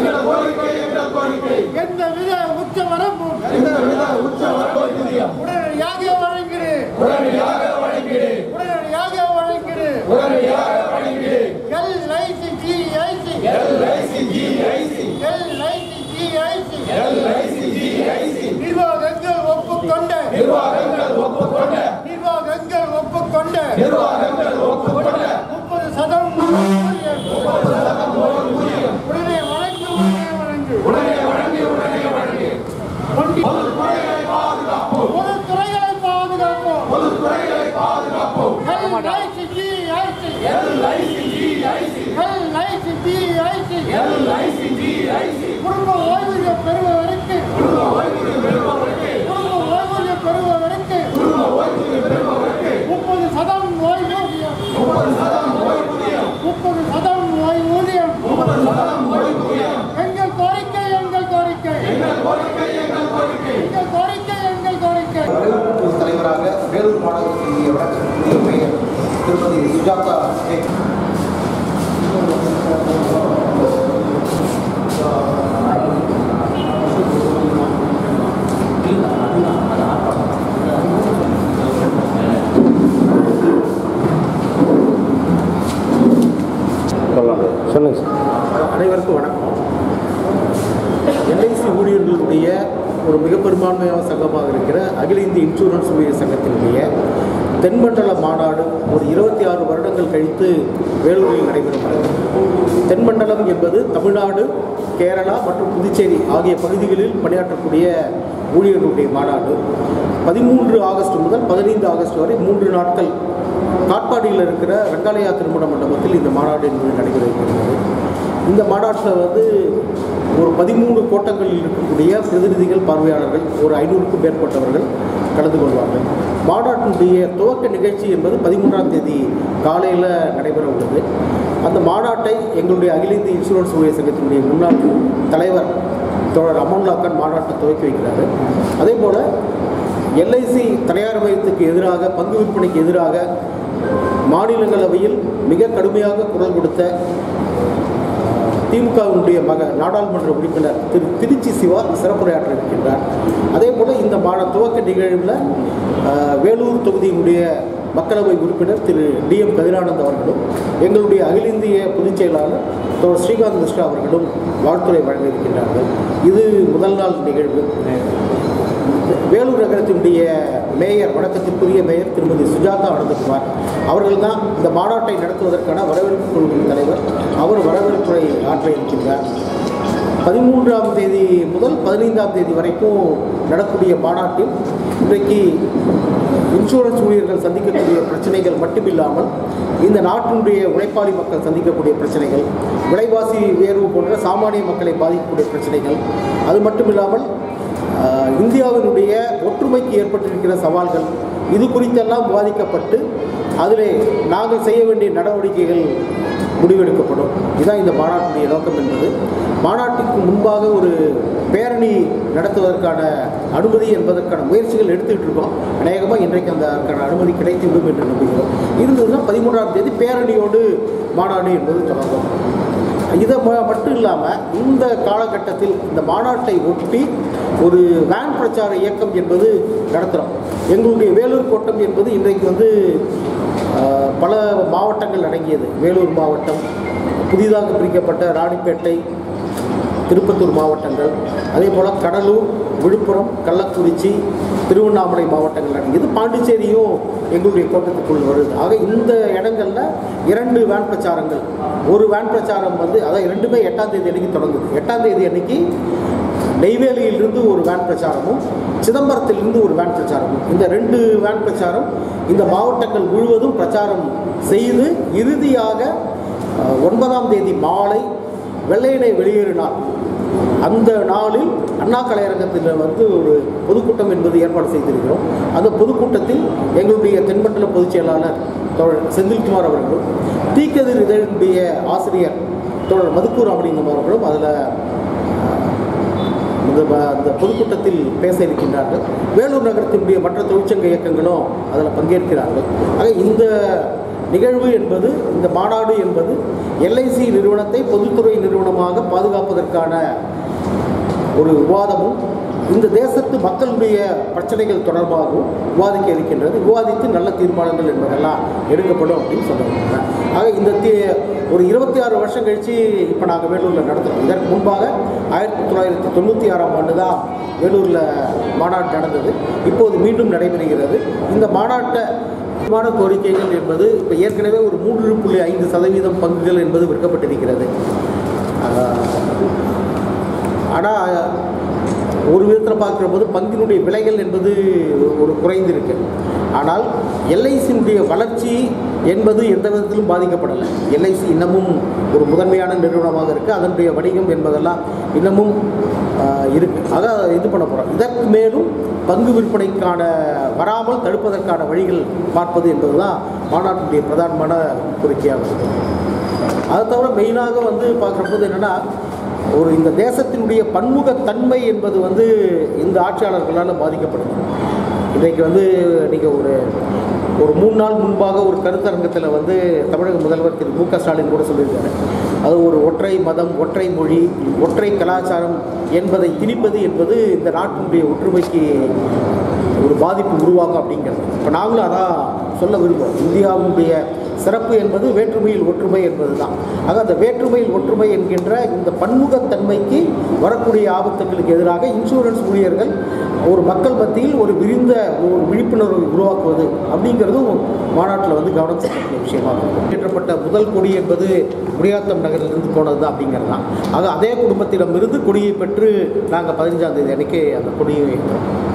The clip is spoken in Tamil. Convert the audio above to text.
எங்கள் கோரிக்கை எங்கள் கோரிக்கை எந்தவித உச்ச வரம்பும் எந்தவித உச்ச ஊதியம் உடனடியாக வழங்கிடு உடனடியாக வழங்கிடு உடனடியாக வழங்கிடு உடனடியாக வழங்கிடு LIC GIC LIC GIC LIC GIC LIC GIC நிர்வாகங்கள் ஒப்புக்கொண்ட நிர்வாகங்கள் ஒப்புக்கொண்ட நிர்வாகங்கள் ஒப்புக்கொண்ட நிர்வாகங்கள் ஒப்புக்கொண்ட முப்பது சதம் ஊதியம். உடனே வழங்கு உடனே வழங்கு உடனே வழங்கி உடனே வழங்கி ஒன்றி- பொதுத்துறைகளை பாதுகாப்போம் பொதுத்துறைகளை பாதுகாப்போம் பொதுத்துறைகளை பாதுகாப்போம் LIC GIC LIC GIC LIC GIC LIC GIC குடும்ப ஓய்வூதியம் பெறுவதற்கு குடும்ப ஓய்வூதியம் பெறுபவருக்கு குடும்ப ஓய்வூதியம் பெறுவதற்கு குடும்ப ஓய்வூதியம் பெறுபவருக்கு முப்பது சதம் ஓய்வூதியம் முப்பது சதம் ஓய்வூதியம் முப்பது சதம் ஓய்வூதியம் முப்பது சதம் ஓய்வூதியம் எங்கள் கோரிக்கை எங்கள் கோரிக்கை எங்கள் கோரிக்கை எங்கள் கோரிக்கை எங்கள் கோரிக்கை எங்கள் கோரிக்கை வரவேற்பு தலைவராக வேலூர் மாநகரத்தினுடைய வழக்கறிஞர் மேயர் திருமதி சுஜாதா ஷேக் சொல்லுங்க சார் அனைவருக்கும் வணக்கம் எல்ஐசி ஊழியர்களுடைய ஒரு மிக பெரும்பான்மையான சங்கமாக இருக்கிற அகில இந்திய இன்சூரன்ஸ் ஊழியர் சங்கத்தினுடைய தென்மண்டல மாநாடு ஒரு இருபத்தி ஆறு வருடங்கள் கழித்து வேலூரில் நடைபெறுகிறது தென்மண்டலம் என்பது தமிழ்நாடு கேரளா மற்றும் புதுச்சேரி ஆகிய பகுதிகளில் பணியாற்றக்கூடிய ஊழியர்களுடைய மாநாடு பதிமூன்று ஆகஸ்ட் முதல் பதினைந்து ஆகஸ்ட் வரை மூன்று நாட்கள் காட்பாடியில் இருக்கிற ரங்காலயா திருமண மண்டபத்தில் இந்த மாநாடு என்பது நடைபெற இருக்கிறது இந்த மாநாட்டில் வந்து ஒரு பதிமூணு கோட்டங்களில் இருக்கக்கூடிய பிரதிநிதிகள் பார்வையாளர்கள் ஒரு ஐநூறுக்கும் மேற்பட்டவர்கள் கலந்து கொள்வார்கள் மாநாட்டினுடைய துவக்க நிகழ்ச்சி என்பது பதிமூன்றாம் தேதி காலையில் நடைபெற உள்ளது அந்த மாநாட்டை எங்களுடைய அகில இந்திய இன்சூரன்ஸ் ஊழியர் சங்கத்தினுடைய முன்னாள் தலைவர் தோழர் அமன்லாக்கன் மாநாட்டை துவக்கி வைக்கிறாரு அதே போல் எல்ஐசி தனியார்மயத்துக்கு எதிராக பங்கு விற்பனைக்கு எதிராக மாநிலங்களவையில் மிக கடுமையாக குரல் கொடுத்த திமுகவினுடைய மக நாடாளுமன்ற உறுப்பினர் திரு திருச்சி சிவா சிறப்புரையாற்ற இருக்கின்றார் அதே போல் இந்த மாத துவக்க நிகழ்வில் அஹ், வேலூர் தொகுதியினுடைய மக்களவை உறுப்பினர் திரு டி எம் கதிரானந்த் அவர்களும் எங்களுடைய அகில இந்திய பொதுச் செயலாளர் தோழர் ஸ்ரீகாந்த் மிஸ்ரா அவர்களும் வாழ்த்துரை வழங்க இருக்கின்றார்கள் இது முதல் நாள் நிகழ்வு வேலூர் நகரத்தினுடைய மேயர் வணக்கத்திற்குரிய மேயர் திருமதி சுஜாதா அனந்தகுமார் அவர்கள் தான் இந்த மாநாட்டை நடத்துவதற்கான வரவேற்பு குழுவின் தலைவர் அவர் வரவேற்புரை ஆற்ற இருக்கின்றார் பதிமூன்றாம் தேதி முதல் பதினைந்தாம் தேதி வரைக்கும் நடக்கூடிய மாநாட்டில் இன்றைக்கு இன்சூரன்ஸ் ஊழியர்கள் சந்திக்கக்கூடிய பிரச்சனைகள் மட்டுமில்லாமல் இந்த நாட்டினுடைய உழைப்பாளி மக்கள் சந்திக்கக்கூடிய பிரச்சனைகள் விலைவாசி உயர்வு போன்ற சாமானிய மக்களை பாதிக்கக்கூடிய பிரச்சனைகள் அது மட்டுமில்லாமல் ஆஹ், இந்தியாவினுடைய ஒற்றுமைக்கு ஏற்பட்டிருக்கிற சவால்கள் இது குறித்தெல்லாம் விவாதிக்கப்பட்டு அதிலே நாங்கள் செய்ய வேண்டிய நடவடிக்கைகள் முடிவெடுக்கப்படும் இதுதான் இந்த மாநாட்டுடைய நோக்கம் என்பது மாநாட்டிற்கு முன்பாக ஒரு பேரணி நடத்துவதற்கான அனுமதி என்பதற்கான முயற்சிகள் எடுத்துக்கிட்டு இருக்கோம் அநேகமாக இன்றைக்கு அந்த அதற்கான அனுமதி கிடைத்துவிடும் என்று நம்புகிறோம் இருந்ததுன்னா பதிமூன்றாம் தேதி பேரணியோடு மாநாடு என்பது தொடங்கும் இதை ம- மட்டும் இல்லாமல் இந்த காலகட்டத்தில் இந்த மாநாட்டை ஒட்டி ஒரு வேன் பிரச்சார இயக்கம் என்பது நடத்துகிறோம் எங்களுடைய வேலூர் கோட்டம் என்பது இன்றைக்கு வந்து ஆஹ், பல மாவட்டங்கள் அடங்கியது வேலூர் மாவட்டம் புதிதாக பிரிக்கப்பட்ட ராணிப்பேட்டை திருப்பத்தூர் மாவட்டங்கள் அதே போல் கடலூர் விழுப்புரம் கள்ளக்குறிச்சி திருவண்ணாமலை மாவட்டங்கள் அடங்கியது பாண்டிச்சேரியும் எங்களுடைய கோட்டத்துக்குள் வருது ஆக இந்த இடங்களில் இரண்டு வேன் பிரச்சாரங்கள் ஒரு வேன் பிரச்சாரம் வந்து அதாவது இரண்டுமே எட்டாம் தேதி அன்னைக்கு தொடங்குது எட்டாம் தேதி அன்னைக்கு நெய்வேலியிலிருந்து ஒரு வேன் பிரச்சாரமும் சிதம்பரத்திலிருந்து ஒரு வேன் பிரச்சாரமும் இந்த ரெண்டு வேன் பிரச்சாரம் இந்த மாவட்டங்கள் முழுவதும் பிரச்சாரம் செய்து இறுதியாக அஹ், ஒன்பதாம் தேதி மாலை வெள்ளையனை வெளியேறினார் அந்த நாளில் அண்ணா கலையரங்கத்தில் வந்து ஒரு பொதுக்கூட்டம் என்பது ஏற்பாடு செய்திருக்கிறோம் அந்த பொதுக்கூட்டத்தில் எங்களுடைய தென்மண்டல பொதுச் செயலாளர் தோழர் செந்தில்குமார் அவர்களும் தீக்கதிர் இதழினுடைய ஆசிரியர் தோழர் மதுக்கூர் அப்படிங்கும் அவர்களும் அதில் இந்த ப- அந்த பொதுக்கூட்டத்தில் பேச இருக்கின்றார்கள் வேலூர் நகரத்தினுடைய மற்ற தொழிற்சங்க இயக்கங்களும் அதில் பங்கேற்கிறார்கள் ஆக இந்த நிகழ்வு என்பது இந்த மாநாடு என்பது எல்ஐசி நிறுவனத்தை பொதுத்துறை நிறுவனமாக பாதுகாப்பதற்கான ஒரு விவாதமும் இந்த தேசத்து மக்களுடைய பிரச்சனைகள் தொடர்பாகவும் விவாதிக்க இருக்கின்றது விவாதித்து நல்ல தீர்மானங்கள் என்பதெல்லாம் எடுக்கப்படும் அப்படின்னு சொல்லுவாங்க ஆக இந்த தீ ஒரு இருபத்தி ஆறு வருஷம் கழித்து இப்போ நாங்கள் வேலூரில் நடத்துகிறோம் இதற்கு முன்பாக ஆயிரத்தி தொள்ளாயிரத்தி தொண்ணூற்றி ஆறாம் ஆண்டு தான் வேலூரில் மாநாடு நடந்தது இப்போது மீண்டும் நடைபெறுகிறது இந்த மாநாட்டை முக்கியமான கோரிக்கைகள் என்பது இப்போ ஏற்கனவே ஒரு மூன்று புள்ளி ஐந்து சதவீதம் பங்குகள் என்பது விற்கப்பட்டிருக்கிறது ஆனால் ஒரு விதத்தில் பார்க்குற போது பங்கினுடைய விலைகள் என்பது ஒரு குறைந்திருக்கு ஆனால் எல்ஐசியினுடைய வளர்ச்சி என்பது எந்த விதத்திலும் பாதிக்கப்படலை எல்ஐசி இன்னமும் ஒரு முதன்மையான நிறுவனமாக இருக்குது அதனுடைய வணிகம் என்பதெல்லாம் இன்னமும் ஆஹ், இருக்கு அதை இது பண்ண போகிறோம் இதற்கு மேலும் பங்கு விற்பனைக்கான வராமல் தடுப்பதற்கான வழிகள் பார்ப்பது என்பதுதான் மாநாட்டினுடைய பிரதானமான கோரிக்கையாக இருக்குது அதை தவிர மெயினாக வந்து பார்க்குறப்போது என்னென்னா ஒரு இந்த தேசத்தினுடைய பன்முகத்தன்மை என்பது வந்து இந்த ஆட்சியாளர்களால் பாதிக்கப்படுது இன்றைக்கு வந்து நீங்கள் ஒரு ஒரு மூணு நாள் முன்பாக ஒரு கருத்தரங்கத்தில் வந்து தமிழக முதல்வர் திரு மு க ஸ்டாலின் கூட சொல்லியிருக்காரு அது ஒரு ஒற்றை மதம் ஒற்றை மொழி ஒற்றை கலாச்சாரம் என்பதை திணிப்பது என்பது இந்த நாட்டினுடைய ஒற்றுமைக்கு ஒரு பாதிப்பு உருவாகும் அப்படிங்கிறது இப்போ நாங்களும் அதான் சொல்ல விரும்புகிறோம் இந்தியாவுடைய சிறப்பு என்பது வேற்றுமையில் ஒற்றுமை என்பது தான் ஆக அந்த வேற்றுமையில் ஒற்றுமை என்கின்ற இந்த பன்முகத்தன்மைக்கு வரக்கூடிய ஆபத்துகளுக்கு எதிராக இன்சூரன்ஸ் ஊழியர்கள் ஒரு மக்கள் மத்தியில் ஒரு விரிந்த ஒரு விழிப்புணர்வை உருவாக்குவது அப்படிங்கிறதும் மாநாட்டில் வந்து கவனம் செலுத்தக்கூடிய விஷயமாக இருக்கும் ஏற்றப்பட்ட முதல் கொடி என்பது குடியாத்தம் நகரிலிருந்து போனது தான் அப்படிங்கிறது தான் ஆக அதே குடும்பத்திடமிருந்து கொடியை பெற்று நாங்கள் பதினஞ்சாம் தேதி அன்னைக்கு அந்த கொடியை ஏற்றோம்